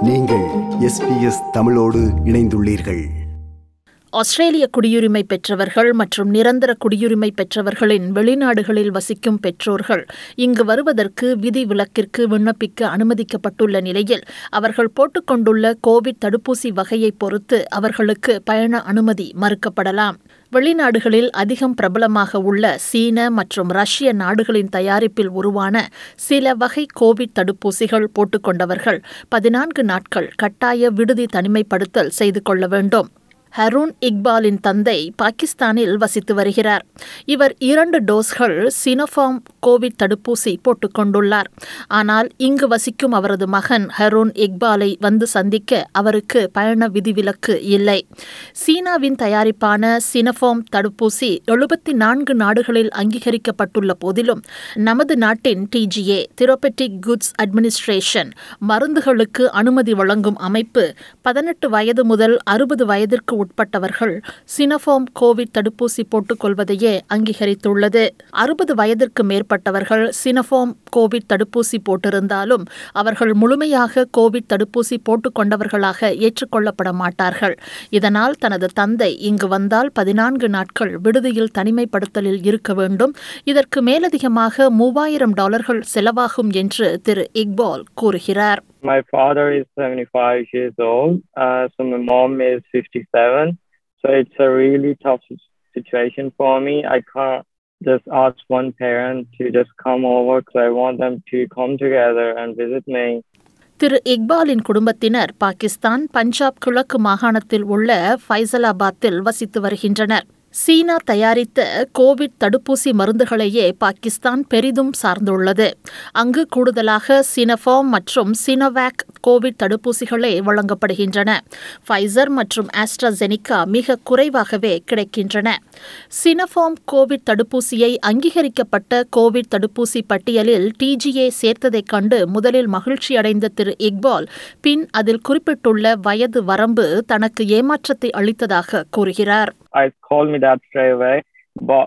நீங்கள் எஸ்பிஎஸ் தமிழோடு இணைந்துள்ளீர்கள் ஆஸ்திரேலிய குடியுரிமை பெற்றவர்கள் மற்றும் நிரந்தர குடியுரிமை பெற்றவர்களின் வெளிநாடுகளில் வசிக்கும் பெற்றோர்கள் இங்கு வருவதற்கு விதி விலக்கிற்கு விண்ணப்பிக்க அனுமதிக்கப்பட்டுள்ள நிலையில் அவர்கள் போட்டுக்கொண்டுள்ள கோவிட் தடுப்பூசி வகையை பொறுத்து அவர்களுக்கு பயண அனுமதி மறுக்கப்படலாம் வெளிநாடுகளில் அதிகம் பிரபலமாக உள்ள சீன மற்றும் ரஷ்ய நாடுகளின் தயாரிப்பில் உருவான சில வகை கோவிட் தடுப்பூசிகள் போட்டுக்கொண்டவர்கள் பதினான்கு நாட்கள் கட்டாய விடுதி தனிமைப்படுத்தல் செய்து கொள்ள வேண்டும் ஹரூன் இக்பாலின் தந்தை பாகிஸ்தானில் வசித்து வருகிறார் இவர் இரண்டு டோஸ்கள் சினோஃபார்ம் கோவிட் தடுப்பூசி போட்டுக்கொண்டுள்ளார் ஆனால் இங்கு வசிக்கும் அவரது மகன் ஹரூன் இக்பாலை வந்து சந்திக்க அவருக்கு பயண விதிவிலக்கு இல்லை சீனாவின் தயாரிப்பான சினோஃபார்ம் தடுப்பூசி எழுபத்தி நான்கு நாடுகளில் அங்கீகரிக்கப்பட்டுள்ள போதிலும் நமது நாட்டின் டிஜிஏ திரோபெட்டிக் குட்ஸ் அட்மினிஸ்ட்ரேஷன் மருந்துகளுக்கு அனுமதி வழங்கும் அமைப்பு பதினெட்டு வயது முதல் அறுபது வயதிற்கு உட்பட்டவர்கள் சினோஃபார்ம் கோவிட் தடுப்பூசி போட்டுக்கொள்வதையே அங்கீகரித்துள்ளது அறுபது வயதிற்கு மேற்பட்டவர்கள் சினோஃபார்ம் கோவிட் தடுப்பூசி போட்டிருந்தாலும் அவர்கள் முழுமையாக கோவிட் தடுப்பூசி போட்டுக்கொண்டவர்களாக ஏற்றுக்கொள்ளப்பட மாட்டார்கள் இதனால் தனது தந்தை இங்கு வந்தால் பதினான்கு நாட்கள் விடுதியில் தனிமைப்படுத்தலில் இருக்க வேண்டும் இதற்கு மேலதிகமாக மூவாயிரம் டாலர்கள் செலவாகும் என்று திரு இக்பால் கூறுகிறார் My father is 75 years old, uh, so my mom is 57. So it's a really tough si- situation for me. I can't just ask one parent to just come over because I want them to come together and visit me. திரு இக்பாலின் குடும்பத்தினர் பாகிஸ்தான் பஞ்சாப் கிழக்கு மாகாணத்தில் உள்ள ஃபைசலாபாத்தில் வசித்து வருகின்றனர் சீனா தயாரித்த Covid தடுப்பூசி மருந்துகளையே பாகிஸ்தான் பெரிதும் சார்ந்துள்ளது அங்கு கூடுதலாக சினோஃபார்ம் மற்றும் சினோவேக் கோவிட் தடுப்பூசிகளே வழங்கப்படுகின்றன ஃபைசர் மற்றும் ஆஸ்ட்ராசெனிகா மிக குறைவாகவே கிடைக்கின்றன சினோஃபார்ம் கோவிட் தடுப்பூசியை அங்கீகரிக்கப்பட்ட கோவிட் தடுப்பூசி பட்டியலில் டிஜிஏ சேர்த்ததைக் கண்டு முதலில் மகிழ்ச்சி அடைந்த திரு இக்பால் பின் அதில் குறிப்பிட்டுள்ள வயது வரம்பு தனக்கு ஏமாற்றத்தை அளித்ததாக கூறுகிறார் I called me dad straight away, but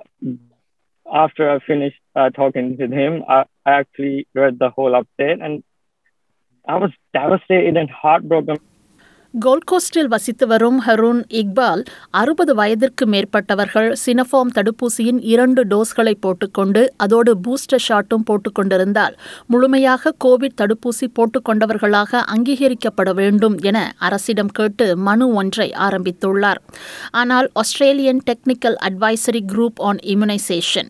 after I finished uh, talking with him, I, I actually read the whole update and I was devastated and heartbroken. Gold கோஸ்டில் வசித்து வரும் ஹரூன் இக்பால் அறுபது வயதிற்கு மேற்பட்டவர்கள் சினோஃபார்ம் தடுப்பூசியின் இரண்டு டோஸ்களை போட்டுக்கொண்டு அதோடு பூஸ்டர் ஷாட்டும் போட்டுக்கொண்டிருந்தால் முழுமையாக கோவிட் தடுப்பூசி போட்டுக்கொண்டவர்களாக அங்கீகரிக்கப்பட வேண்டும் என அரசிடம் கேட்டு மனு ஒன்றை ஆரம்பித்துள்ளார் ஆனால் Australian technical advisory group on immunisation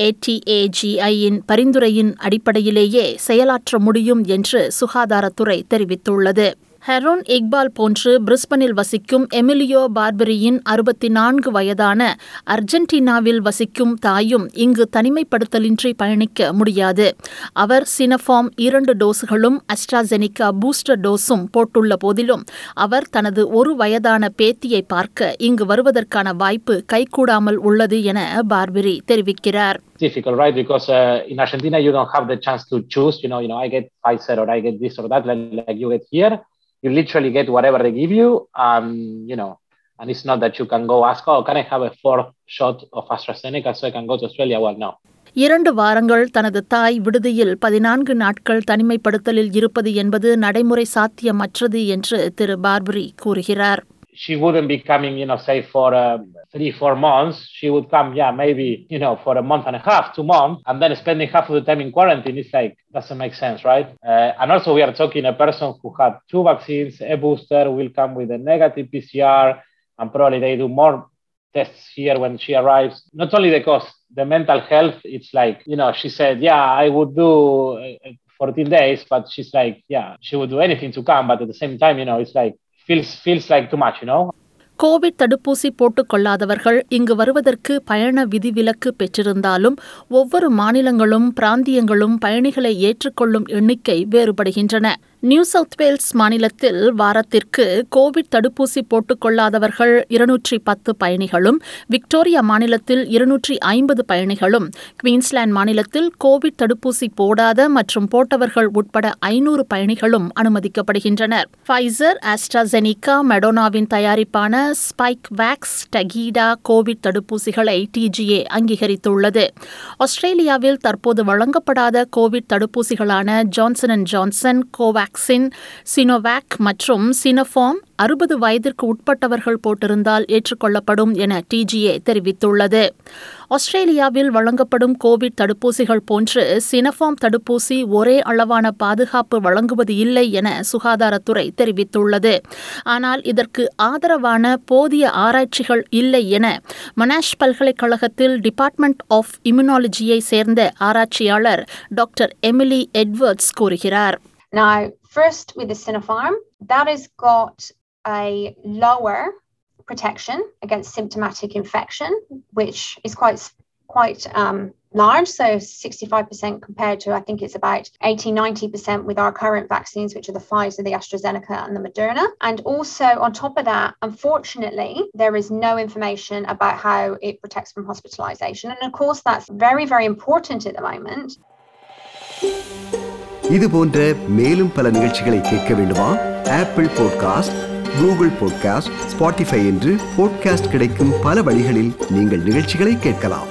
ஏடிஏஜிஐயின் பரிந்துரையின் அடிப்படையிலேயே செயலாற்ற முடியும் என்று சுகாதாரத்துறை தெரிவித்துள்ளது ஹெரோன் இக்பால் போன்று பிரிஸ்பனில் வசிக்கும் எமிலியோ பார்பரியின் அறுபத்தி நான்கு வயதான அர்ஜென்டினாவில் வசிக்கும் தாயும் இங்கு தனிமைப்படுத்தலின்றி பயணிக்க முடியாது அவர் சினஃபார்ம் இரண்டு டோஸ்களும் அஸ்ட்ராசெனிகா பூஸ்டர் டோஸும் போட்டுள்ள போதிலும் அவர் தனது ஒரு வயதான பேத்தியை பார்க்க இங்கு வருவதற்கான வாய்ப்பு கைகூடாமல் உள்ளது என பார்பரி தெரிவிக்கிறார் difficult, right? Because uh, in Argentina you don't have the chance to choose. You know, you know, I get Pfizer or I get this or that, like, like you get here. You literally get whatever they give you. Um, you know, and it's not that you can go ask, oh, can I have a fourth shot of AstraZeneca so I can go to Australia? Well, no. இரண்டு வாரங்கள் தனது தாய் விடுதியில் பதினான்கு நாட்கள் தனிமைப்படுத்தலில் இருப்பது என்பது நடைமுறை சாத்தியமற்றது என்று திரு பார்பரி கூறுகிறார் She wouldn't be coming, you know, say for um, three, four months. She would come, yeah, maybe, you know, for a month and a half, two months, and then spending half of the time in quarantine. It's like, doesn't make sense, right? Uh, and also, we are talking a person who had two vaccines, a booster, will come with a negative PCR, and probably they do more tests here when she arrives. Not only the cost, the mental health, it's like, you know, she said, yeah, I would do uh, 14 days, but she's like, yeah, she would do anything to come. But at the same time, you know, it's like, feels feels like too much, you know. Covid தடுப்பூசி போட்டுக்கொள்ளாதவர்கள் இங்கு வருவதற்கு பயண விதிவிலக்கு பெற்றிருந்தாலும் ஒவ்வொரு மாநிலங்களும் பிராந்தியங்களும் பயணிகளை ஏற்றுக்கொள்ளும் எண்ணிக்கை வேறுபடுகின்றன நியூ சவுத் வேல்ஸ் மாநிலத்தில் வாரத்திற்கு கோவிட் தடுப்பூசி போட்டுக்கொள்ளாதவர்கள் இருநூற்றி பத்து பயணிகளும் விக்டோரியா மாநிலத்தில் இருநூற்றி ஐம்பது பயணிகளும் குவீன்ஸ்லாந்து மாநிலத்தில் கோவிட் தடுப்பூசி போடாத மற்றும் போட்டவர்கள் உட்பட ஐநூறு பயணிகளும் அனுமதிக்கப்படுகின்றனர் ஃபைசர் ஆஸ்ட்ராசெனிகா மெடோனாவின் தயாரிப்பான ஸ்பைக் வேக்ஸ் டகீடா கோவிட் தடுப்பூசிகளை டிஜிஏ அங்கீகரித்துள்ளது ஆஸ்திரேலியாவில் தற்போது வழங்கப்படாத கோவிட் தடுப்பூசிகளான Johnson and Johnson Covaxin Sinovac மற்றும் சினோஃபார்ம் அறுபது வயதிற்கு உட்பட்டவர்கள் போட்டிருந்தால் ஏற்றுக்கொள்ளப்படும் என டிஜிஏ தெரிவித்துள்ளது ஆஸ்திரேலியாவில் வழங்கப்படும் கோவிட் தடுப்பூசிகள் போன்று சினஃபார்ம் தடுப்பூசி ஒரே அளவான பாதுகாப்பு வழங்குவது இல்லை என சுகாதாரத்துறை தெரிவித்துள்ளது ஆனால் இதற்கு ஆதரவான போதிய ஆராய்ச்சிகள் இல்லை என மனாஷ் பல்கலைக்கழகத்தில் டிபார்ட்மெண்ட் ஆஃப் இம்யூனாலஜியை சேர்ந்த ஆராய்ச்சியாளர் டாக்டர் எமிலி எட்வர்ட்ஸ் கூறுகிறார் Now, first with the Sinopharm, that has got a lower protection against symptomatic infection, which is quite quite um, large. So 65% compared to I think it's about 80 90% with our current vaccines, which are the Pfizer, the AstraZeneca, and the Moderna. And also on top of that, unfortunately, there is no information about how it protects from hospitalization. And of course, that's very very important at the moment. இது போன்ற மேலும் பல நிகழ்ச்சிகளை கேட்க வேண்டுமா Apple podcast Google podcast Spotify என்று podcast கிடைக்கும் பல வழிகளில் நீங்கள் நிகழ்ச்சிகளை கேட்கலாம்